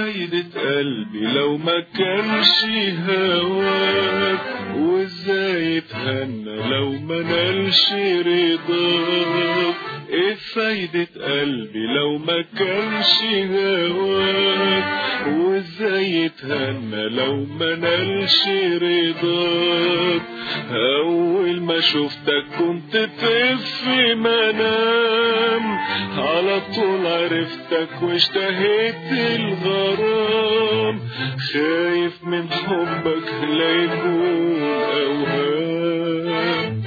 فايدة قلبي لو ما كانش هواك وازاي اتهنى لو ما نالش رضاك ايه فايدة قلبي لو ما كانش هواك وازاي يتهنى لو ما نالش رضاك اول ما شفتك كنت في منام على طول عرفتك واشتهيت الغرام خايف من حبك لا يكون اوهام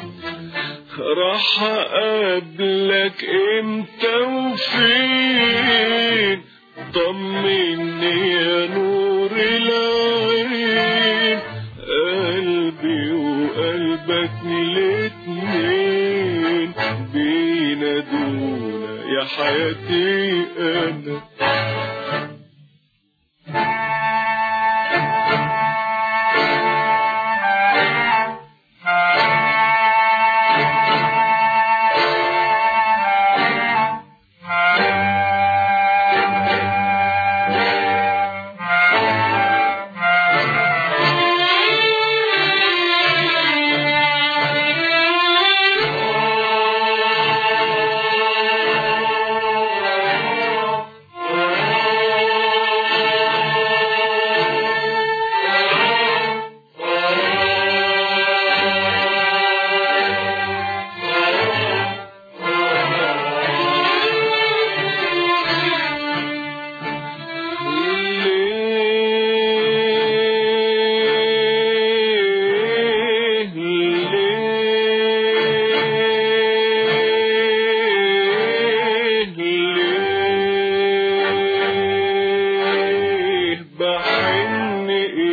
راح اقابلك امتى وفين طمني يا نور العين قلبي وقلبك الاتنين بينادونا يا حياتي انا ليه ليه ليه بحن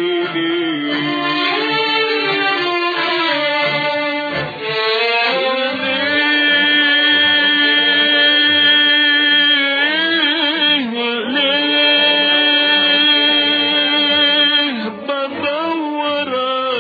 إليه بدور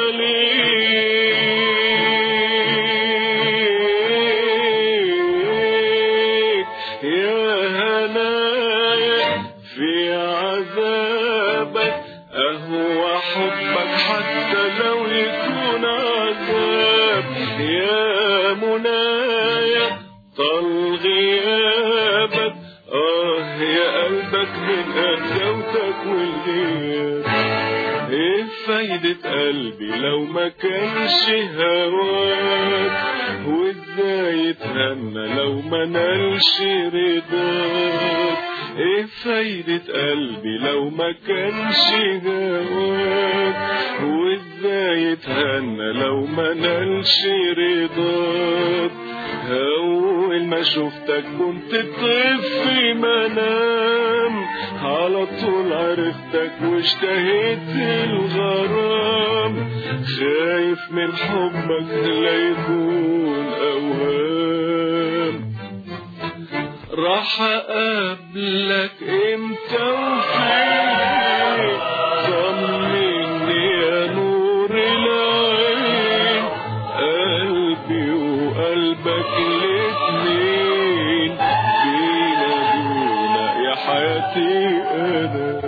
عليك يا هنايا في عذابك أهوى حبك حتى لو يكون عذاب يا منايا طال غيابك آه يا قلبك من قساوتك والغياب ايه فايدة قلبي لو ما كانش هواك وازاي يتهنى لو ما نالش رضاك ايه فايدة قلبي لو ما كانش هواك وازاي يتهنى لو ما نالش رضاك أول ما شفتك كنت طفي منام على طول عرفتك واشتهيت الغرام خايف من حبك لا يكون أوهام راح أقابلك امتى وفين طمني يا نور العين قلبي وقلبك الاتنين بينادونا يا حياتي انا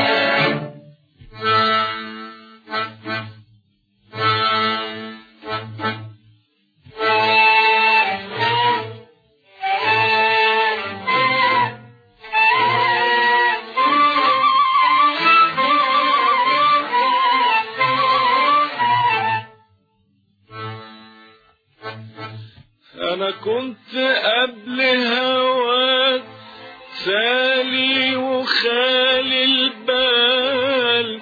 انا كنت قبل هواك سالي وخالي البال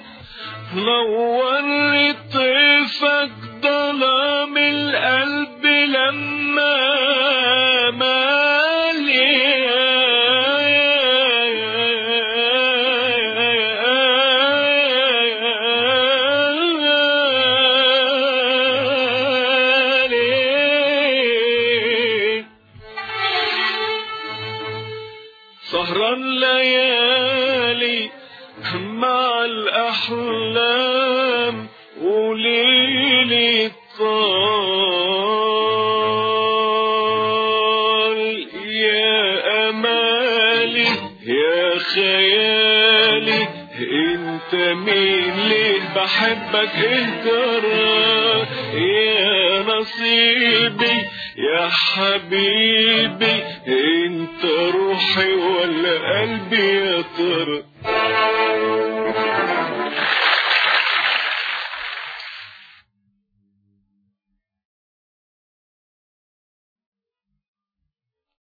نور طيفك ظلام القلب لما مالي سهران ليالي مع الأحلام وليلي طال يا أمالي يا خيالي انت مين ليه بحبك ايه ترى يا نصيبي يا حبيبي انت روحي ولا قلبي يا ترى